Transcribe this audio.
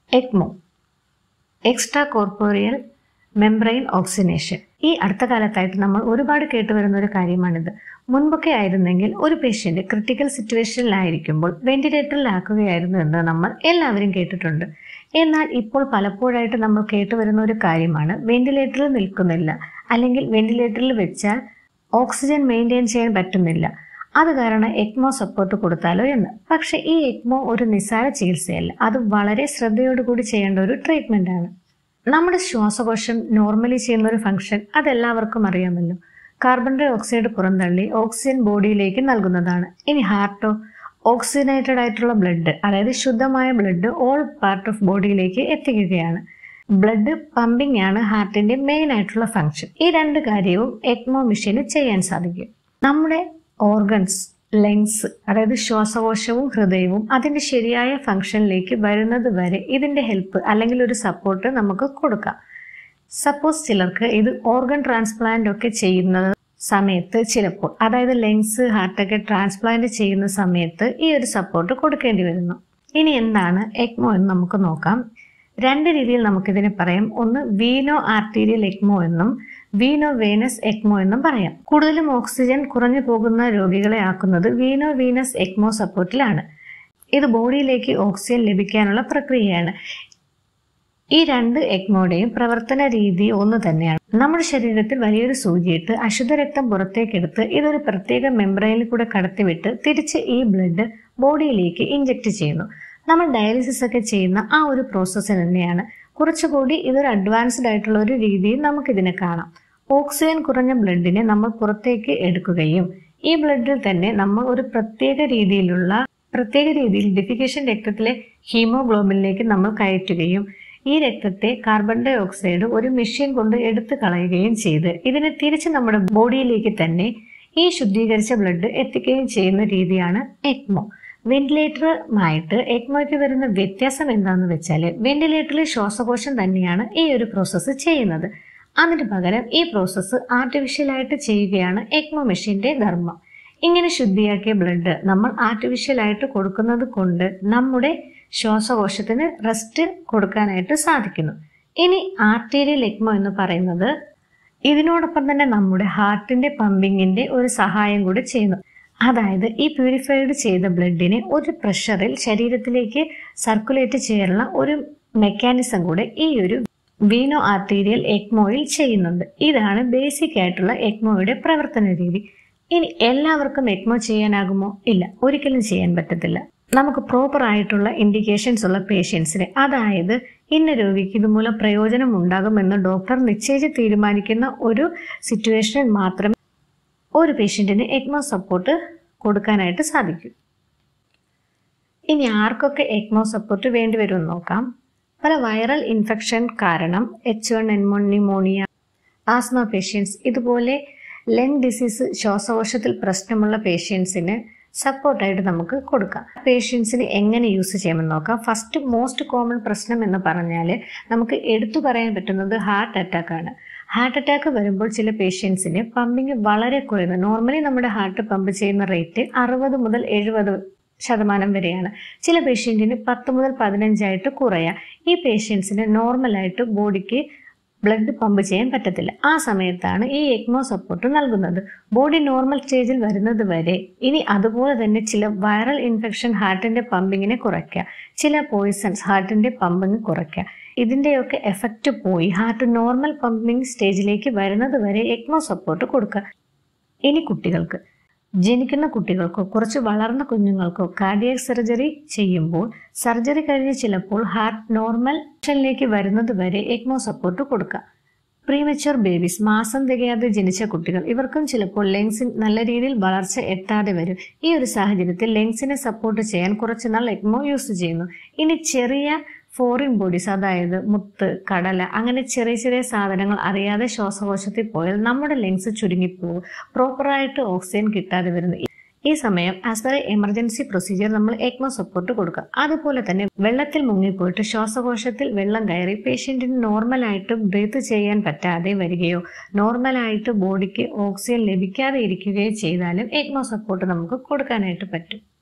ECMO extra corporeal membrane oxygenation ഈ അടുത്ത കാലത്തായിട്ട് നമ്മൾ ഒരുപാട് കേട്ടുവരുന്ന ഒരു കാര്യമാണിത് മുൻപൊക്കെ ആയിരുന്നെങ്കിൽ ഒരു പേഷ്യന്റ് ക്രിട്ടിക്കൽ സിറ്റുവേഷനിലായിരിക്കുമ്പോൾ വെന്റിലേറ്ററിലാക്കുകയായിരുന്നു എന്ന് നമ്മൾ എല്ലാവരും കേട്ടിട്ടുണ്ട് എന്നാൽ ഇപ്പോൾ പലപ്പോഴായിട്ട് നമ്മൾ കേട്ടുവരുന്ന ഒരു കാര്യമാണ് വെന്റിലേറ്ററിൽ നിൽക്കുന്നില്ല അല്ലെങ്കിൽ വെന്റിലേറ്ററിൽ വെച്ചാൽ ഓക്സിജൻ മെയിൻറ്റെയിൻ ചെയ്യാൻ പറ്റുന്നില്ല അത് കാരണം എക്മോ സപ്പോർട്ട് കൊടുത്താലോ എന്ന് പക്ഷെ ഈ എക്മോ ഒരു നിസ്സാര ചികിത്സയല്ല അത് വളരെ ശ്രദ്ധയോടുകൂടി ചെയ്യേണ്ട ഒരു ട്രീറ്റ്മെന്റ് ആണ് നമ്മുടെ ശ്വാസകോശം നോർമലി ചെയ്യുന്ന ഒരു ഫംഗ്ഷൻ അതെല്ലാവർക്കും അറിയാമല്ലോ കാർബൺ ഡൈ ഓക്സൈഡ് പുറന്തള്ളി ഓക്സിജൻ ബോഡിയിലേക്ക് നൽകുന്നതാണ് ഇനി ഹാർട്ടോ ഓക്സിജനേറ്റഡ് ആയിട്ടുള്ള ബ്ലഡ് അതായത് ശുദ്ധമായ ബ്ലഡ് ഓൾ പാർട്ട് ഓഫ് ബോഡിയിലേക്ക് എത്തിക്കുകയാണ് ബ്ലഡ് പമ്പിംഗ് ആണ് ഹാർട്ടിന്റെ മെയിൻ ആയിട്ടുള്ള ഫംഗ്ഷൻ ഈ രണ്ട് കാര്യവും എക്മോ മെഷീന് ചെയ്യാൻ സാധിക്കും നമ്മുടെ ഓർഗൻസ് ലങ്സ് അതായത് ശ്വാസകോശവും ഹൃദയവും അതിന്റെ ശരിയായ ഫംഗ്ഷനിലേക്ക് വരുന്നത് വരെ ഇതിന്റെ ഹെൽപ്പ് അല്ലെങ്കിൽ ഒരു സപ്പോർട്ട് നമുക്ക് കൊടുക്കാം സപ്പോസ് ചിലർക്ക് ഇത് ഓർഗൻ ട്രാൻസ്പ്ലാന്റ് ഒക്കെ ചെയ്യുന്ന സമയത്ത് ചിലപ്പോൾ അതായത് ലെങ്സ് ഹാർട്ടൊക്കെ ട്രാൻസ്പ്ലാന്റ് ചെയ്യുന്ന സമയത്ത് ഈ ഒരു സപ്പോർട്ട് കൊടുക്കേണ്ടി വരുന്നു ഇനി എന്താണ് എക്മോ എന്ന് നമുക്ക് നോക്കാം രണ്ട് രീതിയിൽ നമുക്കിതിനെ പറയാം ഒന്ന് വീനോ ആർട്ടീരിയൽ എക്മോ എന്നും വീനോ വേനസ് എക്മോ എന്നും പറയാം കൂടുതലും ഓക്സിജൻ കുറഞ്ഞു പോകുന്ന രോഗികളെ ആക്കുന്നത് വീനോ വീനസ് എക്മോ സപ്പോർട്ടിലാണ് ഇത് ബോഡിയിലേക്ക് ഓക്സിജൻ ലഭിക്കാനുള്ള പ്രക്രിയയാണ് ഈ രണ്ട് എക്മോയുടെയും പ്രവർത്തന രീതി ഒന്ന് തന്നെയാണ് നമ്മുടെ ശരീരത്തിൽ വലിയൊരു സൂചിയിട്ട് അശുദ്ധ രക്തം പുറത്തേക്കെടുത്ത് ഇതൊരു പ്രത്യേക മെംബ്രെയിനിൽ കൂടെ കടത്തിവിട്ട് തിരിച്ച് ഈ ബ്ലഡ് ബോഡിയിലേക്ക് ഇഞ്ചെക്ട് ചെയ്യുന്നു നമ്മൾ ഡയാലിസിസ് ഒക്കെ ചെയ്യുന്ന ആ ഒരു പ്രോസസ്സ് തന്നെയാണ് കുറച്ചുകൂടി ഇതൊരു അഡ്വാൻസ്ഡ് ആയിട്ടുള്ള ഒരു രീതിയിൽ നമുക്കിതിനെ കാണാം ഓക്സിജൻ കുറഞ്ഞ ബ്ലഡിനെ നമ്മൾ പുറത്തേക്ക് എടുക്കുകയും ഈ ബ്ലഡിൽ തന്നെ നമ്മൾ ഒരു പ്രത്യേക രീതിയിലുള്ള പ്രത്യേക രീതിയിൽ ഡെഫിക്കേഷൻ രക്തത്തിലെ ഹീമോഗ്ലോബിനിലേക്ക് നമ്മൾ കയറ്റുകയും ഈ രക്തത്തെ കാർബൺ ഡൈ ഓക്സൈഡ് ഒരു മെഷീൻ കൊണ്ട് എടുത്തു കളയുകയും ചെയ്ത് ഇതിനെ തിരിച്ച് നമ്മുടെ ബോഡിയിലേക്ക് തന്നെ ഈ ശുദ്ധീകരിച്ച ബ്ലഡ് എത്തിക്കുകയും ചെയ്യുന്ന രീതിയാണ് എക്മോ വെന്റിലേറ്ററുമായിട്ട് എക്മോയ്ക്ക് വരുന്ന വ്യത്യാസം എന്താണെന്ന് വെച്ചാൽ വെന്റിലേറ്ററിൽ ശ്വാസകോശം തന്നെയാണ് ഈ ഒരു പ്രോസസ്സ് ചെയ്യുന്നത് അതിന് പകരം ഈ പ്രോസസ്സ് ആർട്ടിഫിഷ്യലായിട്ട് ചെയ്യുകയാണ് എക്മോ മെഷീന്റെ ധർമ്മം ഇങ്ങനെ ശുദ്ധിയാക്കിയ ബ്ലഡ് നമ്മൾ ആർട്ടിഫിഷ്യലായിട്ട് കൊടുക്കുന്നത് കൊണ്ട് നമ്മുടെ ശ്വാസകോശത്തിന് റെസ്റ്റ് കൊടുക്കാനായിട്ട് സാധിക്കുന്നു ഇനി ആർട്ടീരിയൽ എക്മോ എന്ന് പറയുന്നത് ഇതിനോടൊപ്പം തന്നെ നമ്മുടെ ഹാർട്ടിന്റെ പമ്പിങ്ങിന്റെ ഒരു സഹായം കൂടി ചെയ്യുന്നു അതായത് ഈ പ്യൂരിഫൈഡ് ചെയ്ത ബ്ലഡിനെ ഒരു പ്രഷറിൽ ശരീരത്തിലേക്ക് സർക്കുലേറ്റ് ചെയ്യാനുള്ള ഒരു മെക്കാനിസം കൂടെ ഈ ഒരു വീനോ ആർട്ടീരിയൽ എക്മോയിൽ ചെയ്യുന്നുണ്ട് ഇതാണ് ബേസിക് ആയിട്ടുള്ള എക്മോയുടെ പ്രവർത്തന രീതി ഇനി എല്ലാവർക്കും എക്മോ ചെയ്യാനാകുമോ ഇല്ല ഒരിക്കലും ചെയ്യാൻ പറ്റത്തില്ല നമുക്ക് പ്രോപ്പർ ആയിട്ടുള്ള ഇൻഡിക്കേഷൻസ് ഉള്ള പേഷ്യൻസിന് അതായത് ഇന്ന രോഗിക്ക് ഇതുമൂലം പ്രയോജനം ഉണ്ടാകുമെന്ന് ഡോക്ടർ നിശ്ചയിച്ച് തീരുമാനിക്കുന്ന ഒരു സിറ്റുവേഷനിൽ മാത്രമേ ഒരു പേഷ്യൻറ്റിന് എക്മോ സപ്പോർട്ട് കൊടുക്കാനായിട്ട് സാധിക്കും ഇനി ആർക്കൊക്കെ എക്മോ സപ്പോർട്ട് വേണ്ടി വരുമെന്ന് നോക്കാം പല വൈറൽ ഇൻഫെക്ഷൻ കാരണം H one N one pneumonia asthma patients ഇതുപോലെ ലങ് ഡിസീസ് ശ്വാസകോശത്തിൽ പ്രശ്നമുള്ള പേഷ്യൻസിന് സപ്പോർട്ടായിട്ട് നമുക്ക് കൊടുക്കാം പേഷ്യൻസിന് എങ്ങനെ യൂസ് ചെയ്യാമെന്ന് നോക്കാം ഫസ്റ്റ് മോസ്റ്റ് കോമൺ പ്രശ്നം എന്ന് പറഞ്ഞാൽ നമുക്ക് എടുത്തു പറയാൻ പറ്റുന്നത് ഹാർട്ട് അറ്റാക്ക് ആണ് ഹാർട്ട് അറ്റാക്ക് വരുമ്പോൾ ചില പേഷ്യൻസിന് പമ്പിങ് വളരെ കുറയുന്നു നോർമലി നമ്മുടെ ഹാർട്ട് പമ്പ് ചെയ്യുന്ന റേറ്റ് അറുപത് മുതൽ എഴുപത് ശതമാനം വരെയാണ് ചില പേഷ്യൻറ്റിന് പത്ത് മുതൽ പതിനഞ്ചായിട്ട് കുറയാം ഈ പേഷ്യൻസിന് നോർമലായിട്ട് ബോഡിക്ക് ബ്ലഡ് പമ്പ് ചെയ്യാൻ പറ്റത്തില്ല ആ സമയത്താണ് ഈ എക്മോ സപ്പോർട്ട് നൽകുന്നത് ബോഡി നോർമൽ സ്റ്റേജിൽ വരുന്നത് വരെ ഇനി അതുപോലെ തന്നെ ചില വൈറൽ ഇൻഫെക്ഷൻ ഹാർട്ടിന്റെ പമ്പിങ്ങിനെ കുറയ്ക്കുക ചില പോയിസൺസ് ഹാർട്ടിന്റെ പമ്പിങ് കുറയ്ക്കുക ഇതിന്റെയൊക്കെ എഫക്റ്റ് പോയി ഹാർട്ട് നോർമൽ പമ്പിങ് സ്റ്റേജിലേക്ക് വരുന്നത് വരെ എക്മോ സപ്പോർട്ട് കൊടുക്കുക ഇനി കുട്ടികൾക്ക് ജനിക്കുന്ന കുട്ടികൾക്കോ കുറച്ച് വളർന്ന കുഞ്ഞുങ്ങൾക്കോ കാർഡിയക് സർജറി ചെയ്യുമ്പോൾ സർജറി കഴിഞ്ഞ് ചിലപ്പോൾ ഹാർട്ട് നോർമൽ ലേക്ക് വരുന്നത് വരെ എക്മോ സപ്പോർട്ട് കൊടുക്കുക പ്രീമച്വർ ബേബീസ് മാസം തികയാതെ ജനിച്ച കുട്ടികൾ ഇവർക്കും ചിലപ്പോൾ ലെങ്സിൽ നല്ല രീതിയിൽ വളർച്ച എത്താതെ വരും ഈ ഒരു സാഹചര്യത്തിൽ ലെങ്സിനെ സപ്പോർട്ട് ചെയ്യാൻ കുറച്ചുനാൾ എക്മോ യൂസ് ചെയ്യുന്നു ഇനി ചെറിയ ഫോറിൻ ബോഡീസ് അതായത് മുത്ത് കടല അങ്ങനെ ചെറിയ ചെറിയ സാധനങ്ങൾ അറിയാതെ ശ്വാസകോശത്തിൽ പോയാൽ നമ്മുടെ ലെങ്സ് ചുരുങ്ങിപ്പോകും പ്രോപ്പറായിട്ട് ഓക്സിജൻ കിട്ടാതെ വരുന്നു ഈ സമയം ആസ് പെർ എമർജൻസി പ്രൊസീജിയർ നമ്മൾ എക്മോ സപ്പോർട്ട് കൊടുക്കുക അതുപോലെ തന്നെ വെള്ളത്തിൽ മുങ്ങിപ്പോയിട്ട് ശ്വാസകോശത്തിൽ വെള്ളം കയറി പേഷ്യൻറ്റിന് നോർമലായിട്ട് ബ്രീത്ത് ചെയ്യാൻ പറ്റാതെ വരികയോ നോർമലായിട്ട് ബോഡിക്ക് ഓക്സിജൻ ലഭിക്കാതെ ഇരിക്കുകയോ ചെയ്താലും എക്മോ സപ്പോർട്ട് നമുക്ക് കൊടുക്കാനായിട്ട് പറ്റും